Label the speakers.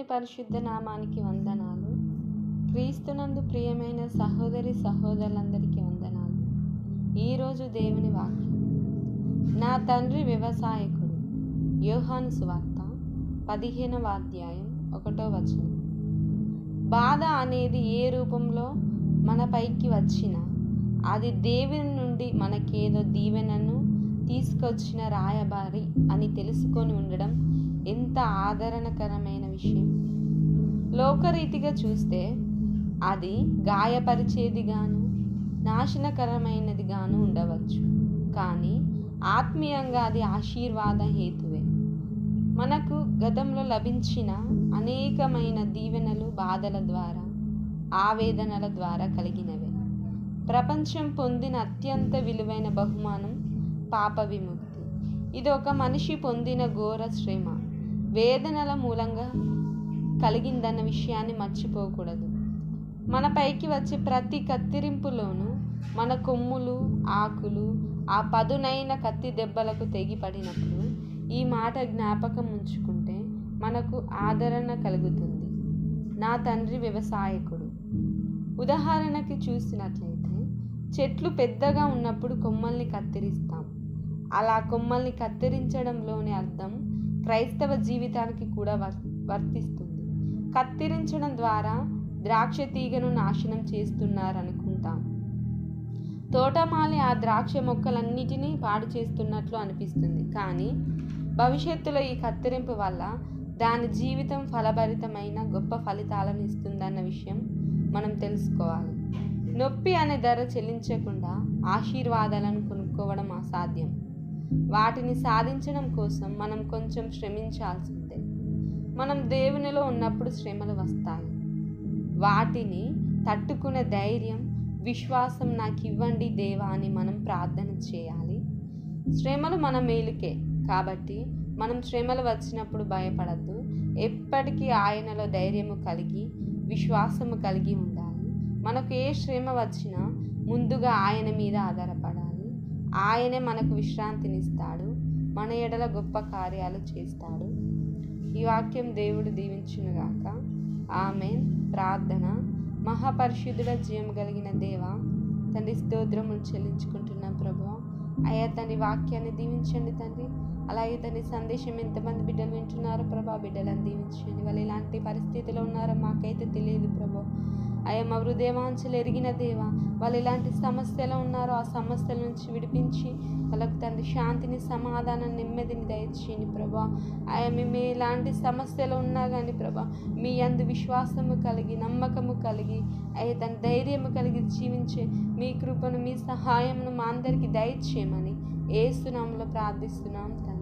Speaker 1: పరిశుద్ధ నామానికి వందనాలు క్రీస్తునందు ప్రియమైన సహోదరి సహోదరులందరికీ వందనాలు ఈరోజు దేవుని వాక్యం నా తండ్రి వ్యవసాయకుడు యోహాను సువార్త పదిహేనవ అధ్యాయం ఒకటో వచనం బాధ అనేది ఏ రూపంలో మన పైకి వచ్చినా అది దేవుని నుండి మనకేదో దీవెనను తీసుకొచ్చిన రాయబారి అని తెలుసుకొని ఉండడం ఎంత ఆదరణకరమైన విషయం లోకరీతిగా చూస్తే అది గాయపరిచేదిగాను నాశనకరమైనదిగాను ఉండవచ్చు కానీ ఆత్మీయంగా అది ఆశీర్వాద హేతువే మనకు గతంలో లభించిన అనేకమైన దీవెనలు బాధల ద్వారా ఆవేదనల ద్వారా కలిగినవే ప్రపంచం పొందిన అత్యంత విలువైన బహుమానం పాప విముక్తి ఇది ఒక మనిషి పొందిన ఘోర శ్రమ వేదనల మూలంగా కలిగిందన్న విషయాన్ని మర్చిపోకూడదు మన పైకి వచ్చే ప్రతి కత్తిరింపులోనూ మన కొమ్ములు ఆకులు ఆ పదునైన కత్తి దెబ్బలకు తెగిపడినప్పుడు ఈ మాట జ్ఞాపకం ఉంచుకుంటే మనకు ఆదరణ కలుగుతుంది నా తండ్రి వ్యవసాయకుడు ఉదాహరణకి చూసినట్లయితే చెట్లు పెద్దగా ఉన్నప్పుడు కొమ్మల్ని కత్తిరిస్తాం అలా కొమ్మల్ని కత్తిరించడంలోని అర్థం క్రైస్తవ జీవితానికి కూడా వర్ వర్తిస్తుంది కత్తిరించడం ద్వారా ద్రాక్ష తీగను నాశనం చేస్తున్నారనుకుంటాం తోటమాలి ఆ ద్రాక్ష మొక్కలన్నిటినీ పాడు చేస్తున్నట్లు అనిపిస్తుంది కానీ భవిష్యత్తులో ఈ కత్తిరింపు వల్ల దాని జీవితం ఫలభరితమైన గొప్ప ఫలితాలను ఇస్తుందన్న విషయం మనం తెలుసుకోవాలి నొప్పి అనే ధర చెల్లించకుండా ఆశీర్వాదాలను కొనుక్కోవడం అసాధ్యం వాటిని సాధించడం కోసం మనం కొంచెం శ్రమించాల్సిందే మనం దేవునిలో ఉన్నప్పుడు శ్రమలు వస్తాయి వాటిని తట్టుకునే ధైర్యం విశ్వాసం నాకు ఇవ్వండి దేవా అని మనం ప్రార్థన చేయాలి శ్రమలు మన మేలుకే కాబట్టి మనం శ్రమలు వచ్చినప్పుడు భయపడద్దు ఎప్పటికీ ఆయనలో ధైర్యము కలిగి విశ్వాసము కలిగి ఉండాలి మనకు ఏ శ్రమ వచ్చినా ముందుగా ఆయన మీద ఆధారపడాలి ఆయనే మనకు విశ్రాంతినిస్తాడు మన ఎడల గొప్ప కార్యాలు చేస్తాడు ఈ వాక్యం దేవుడు దీవించునుగాక ఆమెన్ ప్రార్థన మహాపరిశుద్ధుడ జీవం కలిగిన దేవ తండ్రి స్తోత్రములు చెల్లించుకుంటున్నాం ప్రభు అయ్యా తండ్రి వాక్యాన్ని దీవించండి తండ్రి అలాగే తండ్రి సందేశం ఎంతమంది బిడ్డలు వింటున్నారో ప్రభా బిడ్డలను దీవించండి వాళ్ళు ఎలాంటి పరిస్థితిలో ఉన్నారో మాకైతే తెలియదు ప్రభు అయ్యా మా హృదయవాంఛలు ఎరిగిన దేవా వాళ్ళు ఎలాంటి సమస్యలో ఉన్నారో ఆ సమస్యల నుంచి విడిపించి వాళ్ళకు తండ్రి శాంతిని సమాధానం నెమ్మదిని దయచేయండి ప్రభా ఆయా మేము ఎలాంటి సమస్యలు ఉన్నా కానీ ప్రభా మీ అందు విశ్వాసము కలిగి నమ్మకము కలిగి అయ్యా తన ధైర్యము కలిగి జీవించే మీ కృపను మీ సహాయమును మా అందరికీ దయచేయమని ఏసునామంలో ప్రార్థిస్తున్నాం తండ్రి